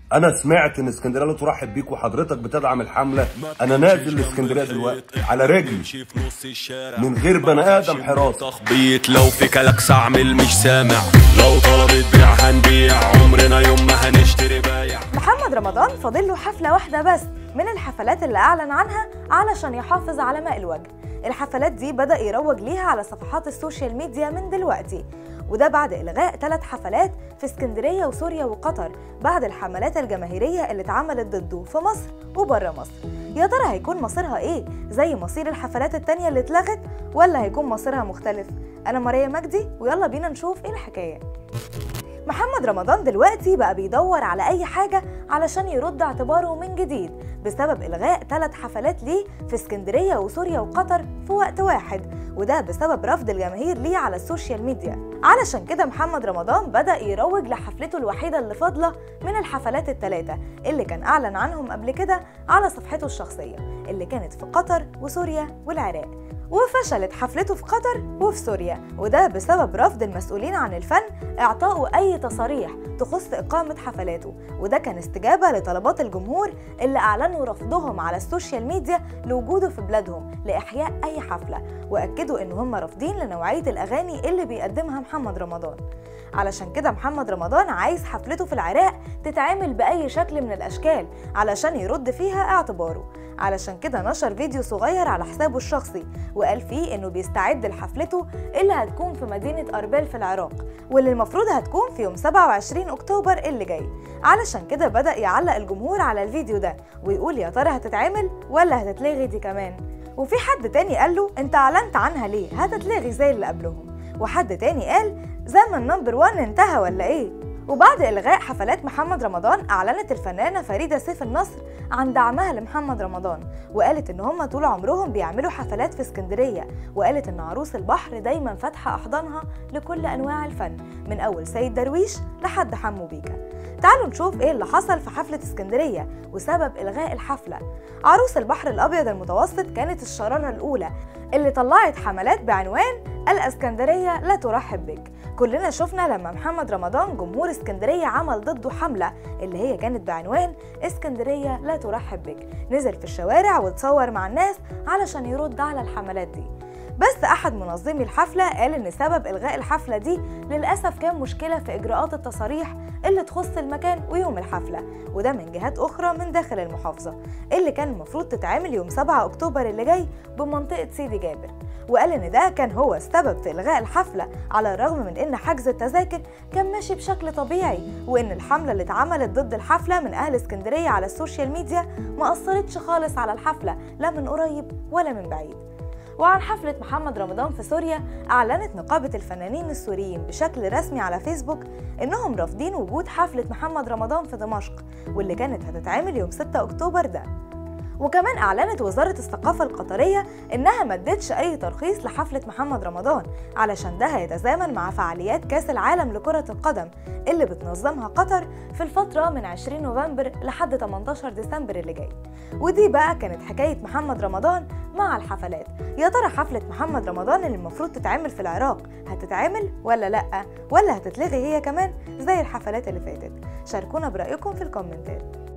انا سمعت ان اسكندريه لا ترحب بيك وحضرتك بتدعم الحمله انا نازل لاسكندريه دلوقتي على رجلي من غير بني ادم حراسه تخبيط لو في كلاكس اعمل مش سامع لو طلبت بيع هنبيع عمرنا يوم ما هنشتري بايع محمد رمضان فاضل له حفلة واحدة بس من الحفلات اللي أعلن عنها علشان يحافظ على ماء الوجه الحفلات دي بدأ يروج ليها على صفحات السوشيال ميديا من دلوقتي وده بعد إلغاء ثلاث حفلات في اسكندرية وسوريا وقطر بعد الحملات الجماهيرية اللي اتعملت ضده في مصر وبره مصر يا ترى هيكون مصيرها ايه زي مصير الحفلات التانية اللي اتلغت ولا هيكون مصيرها مختلف أنا ماريا مجدي ويلا بينا نشوف ايه الحكاية محمد رمضان دلوقتي بقى بيدور على أي حاجة علشان يرد اعتباره من جديد بسبب إلغاء ثلاث حفلات ليه في اسكندرية وسوريا وقطر في وقت واحد وده بسبب رفض الجماهير ليه على السوشيال ميديا علشان كده محمد رمضان بدأ يروج لحفلته الوحيدة اللي فاضلة من الحفلات الثلاثة اللي كان أعلن عنهم قبل كده على صفحته الشخصية اللي كانت في قطر وسوريا والعراق وفشلت حفلته في قطر وفي سوريا وده بسبب رفض المسؤولين عن الفن إعطائه أي تصاريح تخص إقامة حفلاته وده كان استجابة لطلبات الجمهور اللي أعلنوا رفضهم على السوشيال ميديا لوجوده في بلادهم لإحياء أي حفلة وأكدوا إن هم رافضين لنوعية الأغاني اللي بيقدمها محمد رمضان علشان كده محمد رمضان عايز حفلته في العراق تتعامل بأي شكل من الأشكال علشان يرد فيها اعتباره علشان كده نشر فيديو صغير على حسابه الشخصي وقال فيه انه بيستعد لحفلته اللي هتكون في مدينة أربيل في العراق واللي المفروض هتكون في يوم 27 أكتوبر اللي جاي علشان كده بدأ يعلق الجمهور على الفيديو ده ويقول يا ترى هتتعمل ولا هتتلغي دي كمان وفي حد تاني قال له انت اعلنت عنها ليه هتتلغي زي اللي قبلهم وحد تاني قال زمن نمبر 1 انتهى ولا ايه وبعد إلغاء حفلات محمد رمضان أعلنت الفنانة فريدة سيف النصر عن دعمها لمحمد رمضان وقالت إن هم طول عمرهم بيعملوا حفلات في اسكندرية وقالت إن عروس البحر دايما فاتحة أحضانها لكل أنواع الفن من أول سيد درويش لحد حمو بيكا تعالوا نشوف ايه اللي حصل في حفلة اسكندرية وسبب إلغاء الحفلة عروس البحر الأبيض المتوسط كانت الشرارة الأولى اللي طلعت حملات بعنوان الاسكندرية لا ترحب بك كلنا شفنا لما محمد رمضان جمهور اسكندرية عمل ضده حملة اللي هي كانت بعنوان اسكندرية لا ترحب بك نزل في الشوارع وتصور مع الناس علشان يرد على الحملات دي بس احد منظمي الحفله قال ان سبب الغاء الحفله دي للاسف كان مشكله في اجراءات التصاريح اللي تخص المكان ويوم الحفله وده من جهات اخرى من داخل المحافظه اللي كان المفروض تتعمل يوم 7 اكتوبر اللي جاي بمنطقه سيدي جابر وقال ان ده كان هو السبب في الغاء الحفله على الرغم من ان حجز التذاكر كان ماشي بشكل طبيعي وان الحمله اللي اتعملت ضد الحفله من اهل اسكندريه على السوشيال ميديا ما اثرتش خالص على الحفله لا من قريب ولا من بعيد وعن حفلة محمد رمضان في سوريا أعلنت نقابة الفنانين السوريين بشكل رسمي على فيسبوك إنهم رافضين وجود حفلة محمد رمضان في دمشق واللي كانت هتتعمل يوم 6 أكتوبر ده وكمان أعلنت وزارة الثقافة القطرية إنها ما ادتش أي ترخيص لحفلة محمد رمضان علشان ده هيتزامن مع فعاليات كأس العالم لكرة القدم اللي بتنظمها قطر في الفترة من 20 نوفمبر لحد 18 ديسمبر اللي جاي ودي بقى كانت حكاية محمد رمضان مع الحفلات يا ترى حفلة محمد رمضان اللي المفروض تتعمل في العراق هتتعمل ولا لأ ولا هتتلغي هي كمان زي الحفلات اللي فاتت شاركونا برأيكم في الكومنتات